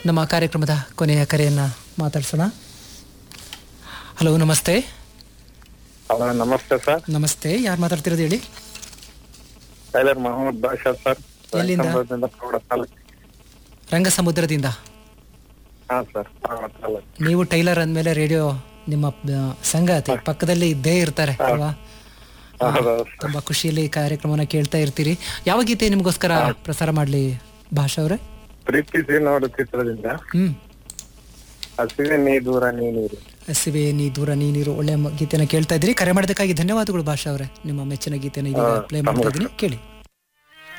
ನಮ್ಮ ಕಾರ್ಯಕ್ರಮದ ಕೊನೆಯ ಕರೆಯನ್ನು ಮಾತಾಡ್ಸೋಣ ಹಲೋ ನಮಸ್ತೆ ಹಲೋ ನಮಸ್ತೆ ಸರ್ ನಮಸ್ತೆ ಯಾರು ಮಾತಾಡ್ತಿರೋದು ಹೇಳಿ ಟೈಲರ್ ಮೊಹಮ್ಮದ್ ಬಾಷಾ ಸರ್ ಎಲ್ಲಿಂದ? ಸಂಬಳದಿಂದ ಪಾವಡ ತಾಲೂಕು ರಂಗ ಸಮುದ್ರದಿಂದ ಹಾ ಸರ್ ಪಾವಡ ತಾಲೂಕು ನೀವು ಟೈಲರ್ ಅಂದಮೇಲೆ ರೇಡಿಯೋ ನಿಮ್ಮ ಆ, ಸಂಗಾತಿ ಪಕ್ಕದಲ್ಲಿ ಇದ್ದೇ ಇರ್ತಾರೆ ಅಲ್ವಾ ಹೌದು ತುಂಬಾ ಖುಷಿಯಲ್ಲಿ ಕಾರ್ಯಕ್ರಮನ ಕೇಳ್ತಾ ಇರ್ತೀರಿ ಯಾವ ಗೀತೆ ನಿಮಗೋಸ್ಕರ ಪ್ರಸಾರ ಮಾಡ್ಲಿ ಭಾಷಾ ಅವರೇ ಪ್ರೀತಿಸಿ ನೋಡು ಚಿತ್ರದಿಂದ ಹ್ಮ್ ಹಸಿವೆ ನೀ ದೂರ ನೀ ನೀರು ಹಸಿವೆ ನೀ ದೂರ ನೀನಿರು ಒಳ್ಳೆ ಮ- ಗೀತೆನ ಕೇಳ್ತಾ ಇದ್ದೀರಿ ಕರೆ ಮಾಡೋದಕ್ಕಾಗಿ ಧನ್ಯವಾದಗಳು ಭಾಷಾ ಅವರೇ ನಿಮ್ಮ ಮೆಚ್ಚಿನ ಗೀತೆನ ಈಗ ಪ್ಲೇ ಮಾಡ್ತಾ ಇದ್ದೀನಿ ಕೇಳಿ